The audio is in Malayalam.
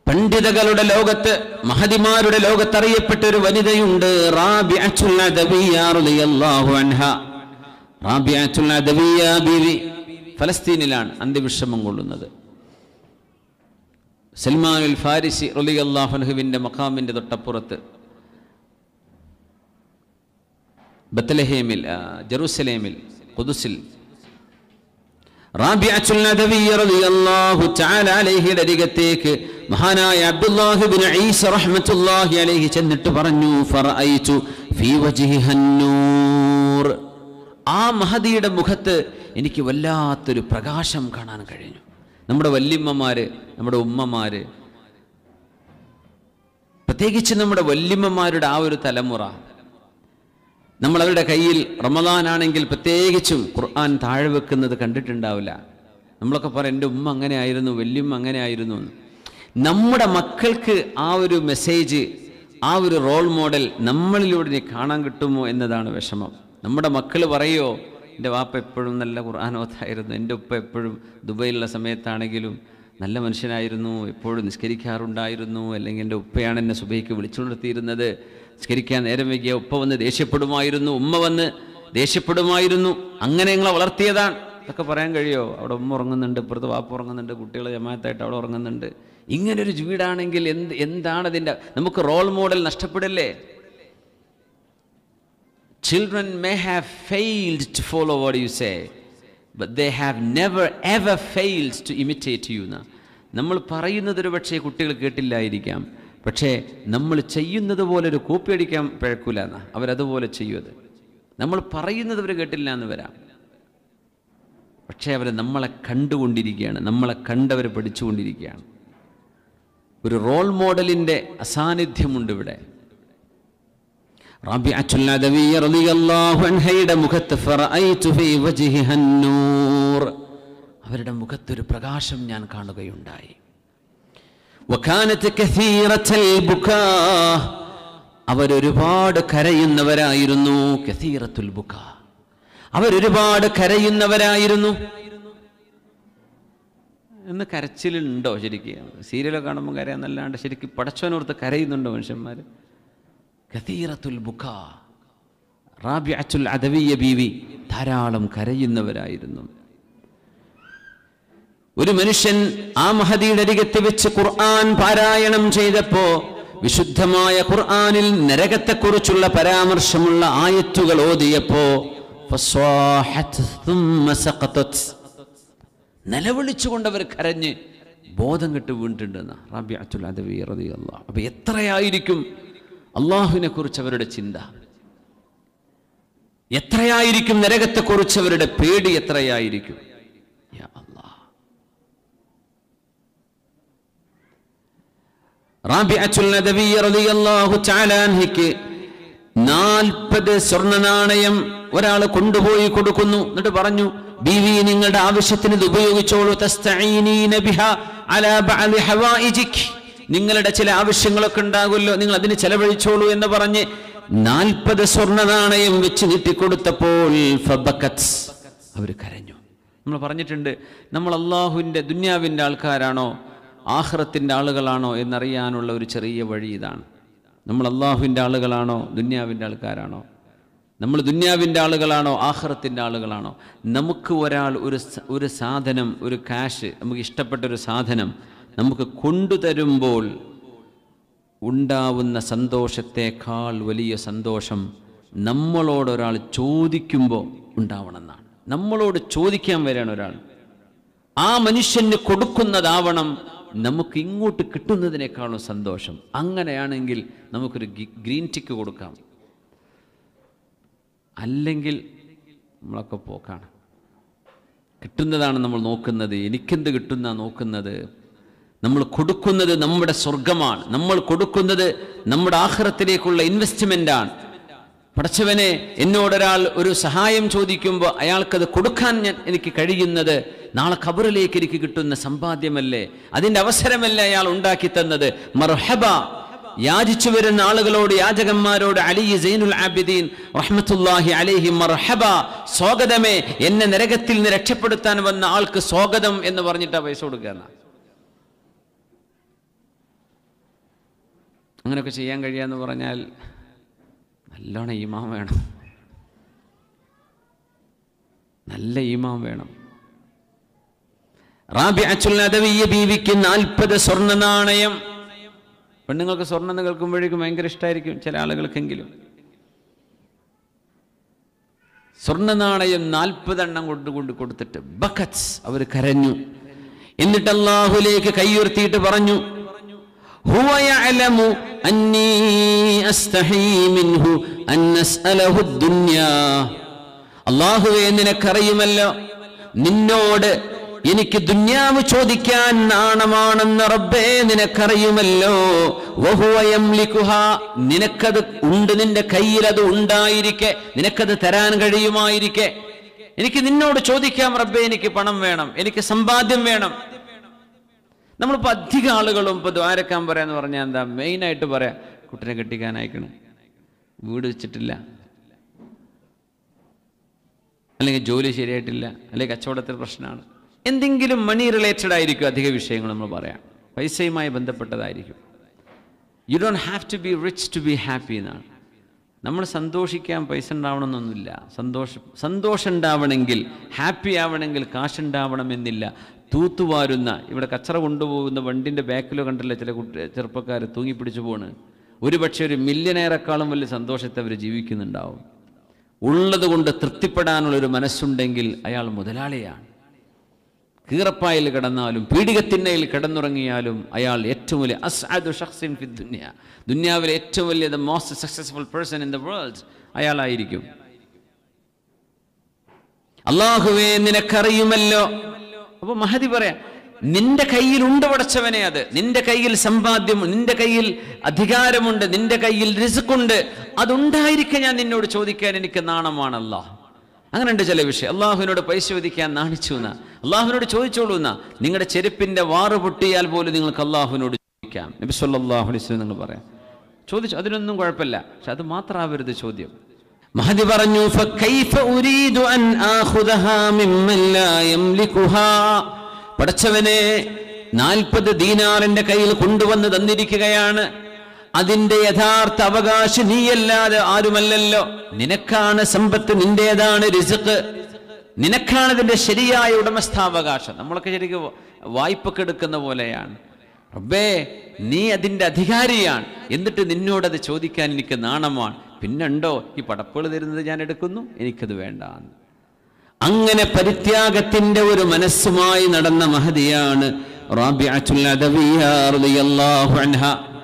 പണ്ഡിതകളുടെ ലോകത്ത് മഹതിമാരുടെ ലോകത്ത് അറിയപ്പെട്ട ഒരു വനിതയുണ്ട് റാബിഅത്തുൽ അദവിയ്യ റളിയല്ലാഹു അൻഹ റാബിഅത്തുൽ അദവിയ്യ ബീവി ഫലസ്തീനിലാണ് അന്ത്യവിഷമം കൊള്ളുന്നത് സൽമാനുൽ ഫാരിസി റളിയല്ലാഹു അൻഹുവിന്റെ മഖാമിന്റെ തൊട്ടപ്പുറത്ത് ബത്തലഹേമിൽ ആ, ജെറൂസലേമിൽ ഖുദുസിൽ റാബിഅത്തുൽ നദവിയ്യ റളിയല്ലാഹു തആല അലൈഹിയുടെ അരികത്തേക്ക് മഹാനായ അബ്ദുല്ലാഹി ഇബ്നു ഈസ റഹ്മത്തുള്ളാഹി അലൈഹി ചെന്നിട്ട് പറഞ്ഞു ഫറഅയ്തു ഫീ വജ്ഹിഹൻ നൂർ ആ മഹദിയുടെ മുഖത്ത് എനിക്ക് വല്ലാത്തൊരു പ്രകാശം കാണാൻ കഴിഞ്ഞു നമ്മുടെ വല്യമ്മമാര് നമ്മുടെ ഉമ്മമാര് പ്രത്യേകിച്ച് നമ്മുടെ വല്യമ്മമാരുടെ ആ ഒരു തലമുറ നമ്മൾ അവരുടെ കയ്യിൽ റമദാനാണെങ്കിൽ പ്രത്യേകിച്ചും ഖുർആൻ താഴെ വെക്കുന്നത് കണ്ടിട്ടുണ്ടാവില്ല നമ്മളൊക്കെ പറയും എൻ്റെ ഉമ്മ അങ്ങനെ ആയിരുന്നു വല്യമ്മ അങ്ങനെ ആയിരുന്നു എന്ന് നമ്മുടെ മക്കൾക്ക് ആ ഒരു മെസ്സേജ് ആ ഒരു റോൾ മോഡൽ നമ്മളിലൂടെ ഇനി കാണാൻ കിട്ടുമോ എന്നതാണ് വിഷമം നമ്മുടെ മക്കൾ പറയോ എൻ്റെ വാപ്പ എപ്പോഴും നല്ല ഖുർആാനോത്തായിരുന്നു എൻ്റെ ഉപ്പ എപ്പോഴും ദുബൈയിലുള്ള സമയത്താണെങ്കിലും നല്ല മനുഷ്യനായിരുന്നു എപ്പോഴും നിസ്കരിക്കാറുണ്ടായിരുന്നു അല്ലെങ്കിൽ എൻ്റെ ഉപ്പയാണ് എന്നെ സുബൈക്ക് വിളിച്ചുണർത്തിയിരുന്നത് നിസ്കരിക്കാൻ നേരം വൈകിയ ഉപ്പ വന്ന് ദേഷ്യപ്പെടുമായിരുന്നു ഉമ്മ വന്ന് ദേഷ്യപ്പെടുമായിരുന്നു അങ്ങനെ ഞങ്ങളെ വളർത്തിയതാണ് ഇതൊക്കെ പറയാൻ കഴിയോ അവിടെ ഉമ്മ ഉറങ്ങുന്നുണ്ട് ഇപ്പുറത്ത് വാപ്പ ഉറങ്ങുന്നുണ്ട് കുട്ടികൾ ജമാഅത്തായിട്ട് അവിടെ ഉറങ്ങുന്നുണ്ട് ഇങ്ങനൊരു വീടാണെങ്കിൽ എന്ത് എന്താണ് അതിൻ്റെ നമുക്ക് റോൾ മോഡൽ നഷ്ടപ്പെടല്ലേ Children may have failed to follow what you say, but they have never ever failed to imitate you. ന്ന്. നമ്മൾ പറയുന്നത് ഒരു പക്ഷേ കുട്ടികൾ കേട്ടില്ലായിരിക്കാം പക്ഷേ നമ്മൾ ചെയ്യുന്നത് പോലെ ഒരു കോപ്പി അടിക്കാൻ പിഴക്കൂല എന്നാ അവരതുപോലെ ചെയ്യും അത് നമ്മൾ പറയുന്നത് അവർ കേട്ടില്ല എന്ന് വരാം പക്ഷേ അവർ നമ്മളെ കണ്ടുകൊണ്ടിരിക്കുകയാണ് നമ്മളെ കണ്ടവർ പഠിച്ചുകൊണ്ടിരിക്കുകയാണ് ഒരു റോൾ മോഡലിൻ്റെ അസാന്നിധ്യമുണ്ട് ഇവിടെ റാബിഅത്തുൽ അദവിയ്യ റളിയല്ലാഹു അൻഹയുടെ മുഖത്ത് ഫറഅയ്തു ഫീ വജ്ഹിഹ നൂർ അവരുടെ മുഖത്തൊരു പ്രകാശം ഞാൻ കാണുകയുണ്ടായി വകാനത്ത് കസീറത്തൽ ബുകാ അവരൊരുപാട് കരയുന്നവരായിരുന്നു കസീറത്തുൽ ബുകാ അവരൊരുപാട് കരയുന്നവരായിരുന്നു എന്ന് കരച്ചിലുണ്ടോ ശരിക്കും സീരിയലൊക്കെ കാണുമ്പോൾ കരയാന്നല്ലാണ്ട് ശരിക്കും പടച്ചോനോർത്ത് കരയുന്നുണ്ടോ മനുഷ്യന്മാർ കതീറത്തുൽ ബുഖ റാബിഅത്തുൽ അദവിയ ബീവി ധാരാളം കരയുന്നവരായിരുന്നു ഒരു മനുഷ്യൻ ആ മഹദിയുടെ അരികത്ത് വെച്ച് ഖുർആൻ പാരായണം ചെയ്തപ്പോ വിശുദ്ധമായ ഖുർആനിൽ നരകത്തെക്കുറിച്ചുള്ള പരാമർശമുള്ള ആയത്തുകൾ ഓതിയപ്പോ ഫസ്വാഹത്ത് ثم سقطت. നിലവിളിച്ചുകൊണ്ട് അവർ കരഞ്ഞ് ബോധം കെട്ട് വീണിട്ടുണ്ടെന്ന് റാബിഅത്തുൽ അദവി റളിയല്ലാഹു അപ്പൊ എത്രയായിരിക്കും അള്ളാഹുവിനെ കുറിച്ച് അവരുടെ ചിന്ത എത്രയായിരിക്കും നരകത്തെക്കുറിച്ച് അവരുടെ പേടി എത്രയായിരിക്കും യാ അല്ലാഹ്. റാബിഅത്തുൽ നദവി റളിയല്ലാഹു തആല അൻഹയ്ക്ക് നാൽപ്പത് സ്വർണ്ണ നാണയം ഒരാൾ കൊണ്ടുപോയി കൊടുക്കുന്നു എന്നിട്ട് പറഞ്ഞു ബീവി നിങ്ങളുടെ ആവശ്യത്തിന് ഇത് ഉപയോഗിച്ചോളൂ തസ്തഈനീന ബിഹാ അലാ ബഅദി ഹവായിജിക് നിങ്ങളുടെ ചില ആവശ്യങ്ങളൊക്കെ ഉണ്ടാകുമല്ലോ നിങ്ങൾ അതിന് ചെലവഴിച്ചോളൂ എന്ന് പറഞ്ഞ് നാൽപ്പത് സ്വർണ്ണ നാണയം വെച്ച് നീട്ടിക്കൊടുത്തപ്പോൾ ഫബക്കത്ത് അവർ കരഞ്ഞു നമ്മൾ പറഞ്ഞിട്ടുണ്ട് നമ്മൾ അള്ളാഹുവിൻ്റെ ദുന്യാവിൻ്റെ ആൾക്കാരാണോ ആഹ്റത്തിൻ്റെ ആളുകളാണോ എന്നറിയാനുള്ള ഒരു ചെറിയ വഴി ഇതാണ് നമ്മൾ അള്ളാഹുവിൻ്റെ ആളുകളാണോ ദുന്യാവിൻ്റെ ആൾക്കാരാണോ നമ്മൾ ദുന്യാവിൻ്റെ ആളുകളാണോ ആഹ്റത്തിൻ്റെ ആളുകളാണോ നമുക്ക് ഒരാൾ ഒരു സ- ഒരു സാധനം ഒരു കാശ് നമുക്ക് ഇഷ്ടപ്പെട്ട ഒരു സാധനം നമുക്ക് കൊണ്ടുതരുമ്പോൾ ഉണ്ടാവുന്ന സന്തോഷത്തേക്കാൾ വലിയ സന്തോഷം നമ്മളോട് ഒരാൾ ചോദിക്കുമ്പോൾ ഉണ്ടാവണമെന്നാണ് നമ്മളോട് ചോദിക്കാൻ വരികയാണ് ഒരാൾ ആ മനുഷ്യന് കൊടുക്കുന്നതാവണം നമുക്ക് ഇങ്ങോട്ട് കിട്ടുന്നതിനേക്കാളും സന്തോഷം അങ്ങനെയാണെങ്കിൽ നമുക്കൊരു ഗി- ഗ്രീൻ ടിക്ക് കൊടുക്കാം അല്ലെങ്കിൽ നമ്മളൊക്കെ പോക്കാണ് കിട്ടുന്നതാണ് നമ്മൾ നോക്കുന്നത് എനിക്കെന്ത് കിട്ടുന്ന നോക്കുന്നത് നമ്മൾ കൊടുക്കുന്നത് നമ്മുടെ സ്വർഗമാണ് നമ്മൾ കൊടുക്കുന്നത് നമ്മുടെ ആഹ്റത്തിലേക്കുള്ള ഇൻവെസ്റ്റ്മെൻ്റാണ് പടച്ചവനെ എന്നോടൊരാൾ ഒരു സഹായം ചോദിക്കുമ്പോൾ അയാൾക്കത് കൊടുക്കാൻ ഞാൻ എനിക്ക് കഴിയുന്നത് നാളെ ഖബറിലേക്ക് എനിക്ക് കിട്ടുന്ന സമ്പാദ്യമല്ലേ അതിൻ്റെ അവസരമല്ലേ അയാൾ ഉണ്ടാക്കി തന്നത് മർഹബ യാചിച്ചു വരുന്ന ആളുകളോട് യാചകന്മാരോട് അലി സൈനുൽ ആബിദീൻ റഹ്മത്തുല്ലാഹി അലൈഹി മർഹബ സ്വാഗതമേ എന്നെ നരകത്തിൽ നിന്ന് രക്ഷപ്പെടുത്താൻ വന്ന ആൾക്ക് സ്വാഗതം എന്ന് പറഞ്ഞിട്ടാ പൈസ കൊടുക്കുക അങ്ങനെയൊക്കെ ചെയ്യാൻ കഴിയാന്ന് പറഞ്ഞാൽ നല്ലോണം ഈമാൻ വേണം നല്ല ഈമാൻ വേണം റാബിഅത്തുൽ അദവിയ്യ ബീവിക്ക് നാൽപ്പത് സ്വർണ്ണ നാണയം പെണ്ണുങ്ങൾക്ക് സ്വർണ്ണം എന്ന് കേൾക്കുമ്പോഴേക്കും ഭയങ്കര ഇഷ്ടമായിരിക്കും ചില ആളുകൾക്കെങ്കിലും സ്വർണ്ണ നാണയം നാൽപ്പതെണ്ണം കൊണ്ട് കൊണ്ട് കൊടുത്തിട്ട് ബക്കറ്റ്സ് അവർ കരഞ്ഞു എന്നിട്ട് അള്ളാഹുലേക്ക് കൈയുയർത്തിയിട്ട് പറഞ്ഞു "ഹുവ യഅലമു അന്നീ അസ്തഹീ മിൻഹു അൻ അസ്അലഹു ദുനിയാ." അള്ളാഹുവേ നിനക്കറിയുമല്ലോ നിന്നോട് എനിക്ക് ദുന്യാവ് ചോദിക്കാൻ നാണമാണെന്ന് റബ്ബേ നിനക്കറിയുമല്ലോ വഹുവ യംലിക്കുഹാ. നിനക്കത് ഉണ്ട് നിന്റെ കയ്യിൽ അത് ഉണ്ടായിരിക്കെ നിനക്കത് തരാൻ കഴിയുമായിരിക്കെ എനിക്ക് നിന്നോട് ചോദിക്കാം റബ്ബേ എനിക്ക് പണം വേണം എനിക്ക് സമ്പാദ്യം വേണം നമ്മളിപ്പോൾ അധിക ആളുകളും ഇപ്പോൾ ദ്വാരക്കാൻ പറയാന്ന് പറഞ്ഞാൽ എന്താ മെയിനായിട്ട് പറയാം കുട്ടിനെ കെട്ടിക്കാൻ അയക്കണം വീട് വെച്ചിട്ടില്ല അല്ലെങ്കിൽ ജോലി ശരിയായിട്ടില്ല അല്ലെങ്കിൽ കച്ചവടത്തിൽ പ്രശ്നമാണ് എന്തെങ്കിലും മണി റിലേറ്റഡ് ആയിരിക്കും അധിക വിഷയങ്ങൾ നമ്മൾ പറയാം പൈസയുമായി ബന്ധപ്പെട്ടതായിരിക്കും you don't have to be rich to be happy എന്നാണ് നമ്മൾ സന്തോഷിക്കാൻ പൈസ ഉണ്ടാവണമെന്നൊന്നുമില്ല സന്തോഷം സന്തോഷം ഉണ്ടാവണമെങ്കിൽ ഹാപ്പി ആവണമെങ്കിൽ കാശുണ്ടാവണമെന്നില്ല തൂത്തുവാരുന്ന ഇവിടെ കച്ചറ കൊണ്ടുപോകുന്ന വണ്ടിൻ്റെ ബാക്കിലോ കണ്ടല്ലേ ചില കുട്ടി ചെറുപ്പക്കാർ തൂങ്ങിപ്പിടിച്ചു പോണ് ഒരുപക്ഷെ ഒരു മില്യനെയറെക്കാളും വലിയ സന്തോഷത്തെ അവർ ജീവിക്കുന്നുണ്ടാവും ഉള്ളത് കൊണ്ട് തൃപ്തിപ്പെടാനുള്ള ഒരു മനസ്സുണ്ടെങ്കിൽ അയാൾ മുതലാളിയാണ് കീറപ്പായിൽ കിടന്നാലും പീഡികത്തിന്നയിൽ കിടന്നുറങ്ങിയാലും അയാൾ ഏറ്റവും വലിയ അസ്അദു ഷഖ്സിൻ ഫി ദുനിയ ദുനിയാവിലെ ഏറ്റവും വലിയ the most successful person in the world അയാളായിരിക്കും അള്ളാഹുവേ നിനക്കറിയുമല്ലോ അപ്പൊ മഹതി പറയാം നിന്റെ കയ്യിൽ ഉണ്ട് പടച്ചവനെ അത് നിന്റെ കയ്യിൽ സമ്പാദ്യം നിന്റെ കയ്യിൽ അധികാരമുണ്ട് നിന്റെ കയ്യിൽ റിസുക്കുണ്ട് അതുണ്ടായിരിക്കെ ഞാൻ നിന്നോട് ചോദിക്കാൻ എനിക്ക് നാണമാണല്ല അങ്ങനെ ഉണ്ട് ചില വിഷയം അള്ളാഹുവിനോട് പൈസ ചോദിക്കാൻ നാണിച്ചു എന്നാ അള്ളാഹുവിനോട് ചോദിച്ചോളൂ എന്നാ നിങ്ങളുടെ ചെരുപ്പിന്റെ വാറ് പൊട്ടിയാൽ പോലും നിങ്ങൾക്ക് അള്ളാഹുവിനോട് ചോദിക്കാം നബി സല്ലല്ലാഹു അലൈഹി വസല്ലം നിങ്ങൾ പറയാം ചോദിച്ചു അതിനൊന്നും കുഴപ്പമില്ല പക്ഷെ അത് മാത്രമാവരുത് ചോദ്യം മഹദി പറഞ്ഞു ഫകൈഫ ഉരീദു അൻ ആഖുദഹാ മിമ്മൻ ലാ യംലികുഹാ പടച്ചവനെ നാൽപ്പത് ദീനാറിന്റെ കയ്യിൽ കൊണ്ടുവന്ന് തന്നിരിക്കുകയാണ് അതിന്റെ യഥാർത്ഥ അവകാശി നീയല്ലാതെ ആരുമല്ലല്ലോ നിനക്കാണ് സമ്പത്ത് നിന്റേതാണ് രിസുക്ക് നിനക്കാണ് ഇതിന്റെ ശരിയായ ഉടമസ്ഥാവകാശം നമ്മളൊക്കെ ശരിക്കും വായ്പൊക്കെ എടുക്കുന്ന പോലെയാണ് റബ്ബേ നീ അതിന്റെ അധികാരിയാണ് എന്നിട്ട് നിന്നോടത് ചോദിക്കാൻ എനിക്ക് നാണമാണ് പിന്നുണ്ടോ ഈ പടപ്പുകൾ തരുന്നത് ഞാൻ എടുക്കുന്നു എനിക്കത് വേണ്ട അങ്ങനെ പരിത്യാഗത്തിന്റെ ഒരു മനസ്സുമായി നടന്ന മഹതിയാണ് റാബിഅത്തുൽ അദവിയ്യ റളിയല്ലാഹു അൻഹ